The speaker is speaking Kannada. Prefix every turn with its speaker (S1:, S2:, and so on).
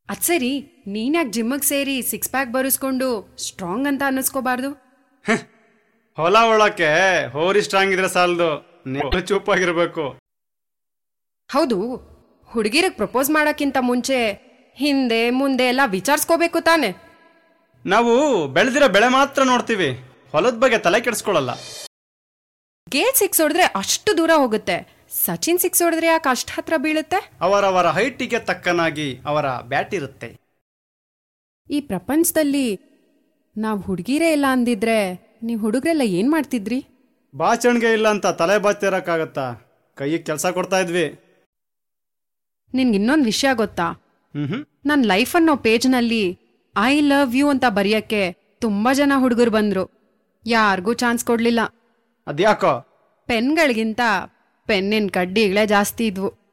S1: ಅದ್ ಸರಿ ನೀನ್ಯಾಕ್ ಜಿಮ್ಮಿಗೆ ಸೇರಿ ಸಿಕ್ಸ್ ಪ್ಯಾಕ್ ಬರೆಸ್ಕೊಂಡು ಸ್ಟ್ರಾಂಗ್ ಅಂತ ಅನ್ನಿಸ್ಕೋಬಾರ್ದು
S2: ಹೊಲ ಒಳಕ್ಕೆ ಹೋರಿ ಸ್ಟ್ರಾಂಗ್ ಇದ್ರೆ ಸಾಲದು ನೀವು ಚೂಪಾಗಿರ್ಬೇಕು
S1: ಹೌದು ಹುಡುಗಿರಿಗೆ ಪ್ರಪೋಸ್ ಮಾಡೋಕ್ಕಿಂತ ಮುಂಚೆ ಹಿಂದೆ ಮುಂದೆ ಎಲ್ಲ ವಿಚಾರಿಸ್ಕೋಬೇಕು ತಾನೆ
S2: ನಾವು ಬೆಳೆದಿರೋ ಬೆಳೆ ಮಾತ್ರ ನೋಡ್ತೀವಿ ಹೊಲದ ಬಗ್ಗೆ ತಲೆ ಕೆಡಿಸ್ಕೊಳ್ಳಲ್ಲ
S1: ಗೇಟ್ ಸಿಕ್ಸ್ ಹೊಡೆದ್ರೆ ಅಷ್ಟು ದೂರ ಹೋಗುತ್ತೆ ಸಚಿನ್ ಸಿಕ್ಸ್ ಹೊಡೆದ್ರೆ ಯಾಕೆ ಅಷ್ಟು ಹತ್ರ ಬೀಳುತ್ತೆ
S2: ಅವರವರ ಹೈಟಿಗೆ ತಕ್ಕನಾಗಿ ಅವರ ಬ್ಯಾಟ್ ಇರುತ್ತೆ
S1: ಈ ಪ್ರಪಂಚದಲ್ಲಿ ನಾವು ಹುಡುಗಿರೇ ಇಲ್ಲ ಅಂದಿದ್ರೆ ನೀವು ಹುಡುಗರೆಲ್ಲ ಏನ್ ಮಾಡ್ತಿದ್ರಿ
S2: ಬಾಚಣಿಗೆ ಇಲ್ಲ ಅಂತ ತಲೆ ಬಾಚಿರಕ್ಕಾಗತ್ತಾ ಕೈಗೆ ಕೆಲಸ ಕೊಡ್ತಾ ಇದ್ವಿ
S1: ನಿನ್ಗೆ ಇನ್ನೊಂದು ವಿಷಯ ಗೊತ್ತಾ
S2: ಹ್ಮ್ ಹ್ಮ್
S1: ನನ್ನ ಲೈಫ್ ಅನ್ನೋ ಪೇಜ್ನಲ್ಲಿ ಐ ಲವ್ ಯು ಅಂತ ಬರೆಯಕ್ಕೆ ತುಂಬಾ ಜನ ಹುಡುಗರು ಬಂದ್ರು ಯಾರಿಗೂ ಚಾನ್ಸ್ ಕೊಡ್ಲಿಲ್ಲ
S2: ಅದ್ಯಾಕೋ
S1: ಪೆನ್ಗಳಿಗಿಂತ ಪೆನ್ನಿನ ಕಡ್ಡಿಗಳೇ ಜಾಸ್ತಿ ಇದ್ವು